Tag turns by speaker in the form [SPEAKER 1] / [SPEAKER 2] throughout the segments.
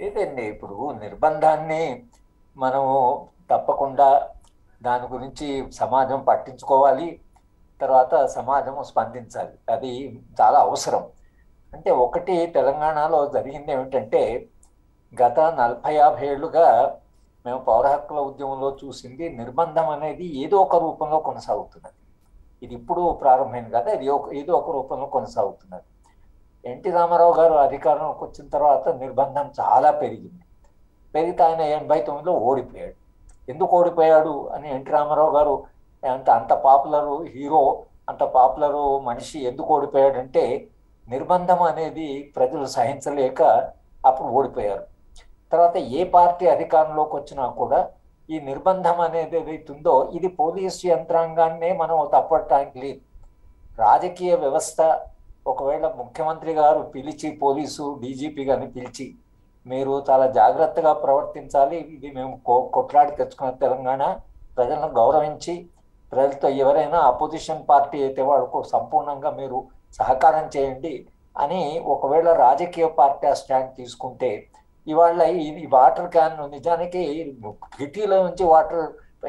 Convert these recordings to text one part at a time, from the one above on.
[SPEAKER 1] లేదండి ఇప్పుడు నిర్బంధాన్ని మనము తప్పకుండా దాని గురించి సమాజం పట్టించుకోవాలి తర్వాత సమాజం స్పందించాలి అది చాలా అవసరం అంటే ఒకటి తెలంగాణలో జరిగింది ఏమిటంటే గత నలభై యాభై ఏళ్ళుగా మేము పౌర హక్కుల ఉద్యమంలో చూసింది నిర్బంధం అనేది ఏదో ఒక రూపంలో కొనసాగుతున్నది ఇది ఇప్పుడు ప్రారంభమైంది కదా ఇది ఒక ఏదో ఒక రూపంలో కొనసాగుతున్నది ఎన్టీ రామారావు గారు అధికారంలోకి వచ్చిన తర్వాత నిర్బంధం చాలా పెరిగింది పెరిగితే ఆయన ఎనభై తొమ్మిదిలో ఓడిపోయాడు ఎందుకు ఓడిపోయాడు అని ఎన్టీ రామారావు గారు అంత అంత పాపులర్ హీరో అంత పాపులర్ మనిషి ఎందుకు ఓడిపోయాడంటే నిర్బంధం అనేది ప్రజలు సహించలేక అప్పుడు ఓడిపోయారు తర్వాత ఏ పార్టీ అధికారంలోకి వచ్చినా కూడా ఈ నిర్బంధం అనేది ఏదైతుందో ఇది పోలీసు యంత్రాంగాన్నే మనం తప్పటానికి లేదు రాజకీయ వ్యవస్థ ఒకవేళ ముఖ్యమంత్రి గారు పిలిచి పోలీసు డీజీపీ గారిని పిలిచి మీరు చాలా జాగ్రత్తగా ప్రవర్తించాలి ఇది మేము కొ- కొట్లాడి తెచ్చుకున్న తెలంగాణ ప్రజలను గౌరవించి ప్రజలతో ఎవరైనా అపోజిషన్ పార్టీ అయితే వాళ్ళకు సంపూర్ణంగా మీరు సహకారం చేయండి అని ఒకవేళ రాజకీయ పార్టీ ఆ స్టాండ్ తీసుకుంటే ఇవాళ ఈ వాటర్ క్యాన్ నిజానికి కిటీలో నుంచి వాటర్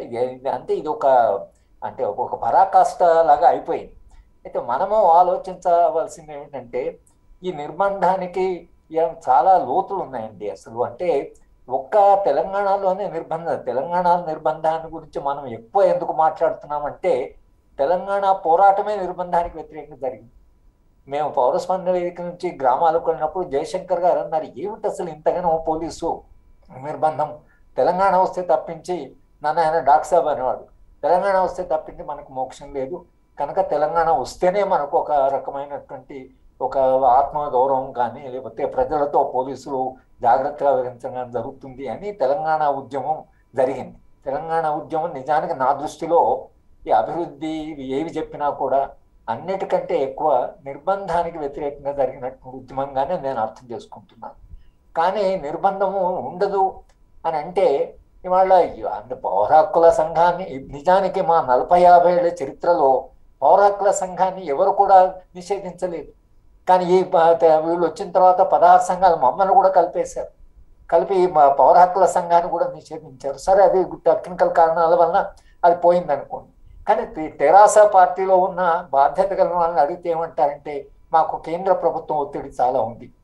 [SPEAKER 1] అంటే ఇది ఒక అంటే ఒక పరాకాష్ట లాగా అయిపోయింది అయితే మనము ఆలోచించవలసింది ఏమిటంటే ఈ నిర్బంధానికి ఏం- చాలా లోతులు ఉన్నాయండి అసలు అంటే ఒక్క తెలంగాణలోనే నిర్బంధం తెలంగాణ నిర్బంధాన్ని గురించి మనం ఎక్కువ ఎందుకు మాట్లాడుతున్నామంటే తెలంగాణ పోరాటమే నిర్బంధానికి వ్యతిరేకంగా జరిగింది మేము పౌరస్పందన వేదిక నుంచి గ్రామాలకు వెళ్ళినప్పుడు జయశంకర్ గారు అన్నారు ఏమిటి అసలు ఇంతగానో పోలీసు నిర్బంధం తెలంగాణ వస్తే తప్పించి నన్ను ఆయన డాక్ సాబ్ అనేవాడు తెలంగాణ వస్తే తప్పించి మనకు మోక్షం లేదు కనుక తెలంగాణ వస్తేనే మనకు ఒక రకమైనటువంటి ఒక ఆత్మ గౌరవం కానీ లేకపోతే ప్రజలతో పోలీసులు జాగ్రత్తగా వివరించడం జరుగుతుంది అని తెలంగాణ ఉద్యమం జరిగింది తెలంగాణ ఉద్యమం నిజానికి నా దృష్టిలో ఈ అభివృద్ధి ఇవి ఏవి చెప్పినా కూడా అన్నిటికంటే ఎక్కువ నిర్బంధానికి వ్యతిరేకంగా జరిగినటువంటి ఉద్యమంగానే నేను అర్థం చేసుకుంటున్నాను కానీ నిర్బంధము ఉండదు అని అంటే ఇవాళ అంటే పౌర హక్కుల సంఘాన్ని నిజానికి మా నలభై యాభై ఏళ్ళ చరిత్రలో పౌర హక్కుల సంఘాన్ని ఎవరు కూడా నిషేధించలేదు కానీ ఈ ప- త- వీళ్ళు వచ్చిన తర్వాత పదహారు సంఘాలు మమ్మల్ని కూడా కలిపేశారు కలిపి మా పౌర హక్కుల సంఘాన్ని కూడా నిషేధించారు సరే అది టెక్నికల్ కారణాల వలన అది పోయింది అనుకోండి కానీ తె- తెరాస పార్టీలో ఉన్న బాధ్యత కలిగిన వాళ్ళని అడిగితే ఏమంటారంటే మాకు కేంద్ర ప్రభుత్వం ఒత్తిడి చాలా ఉంది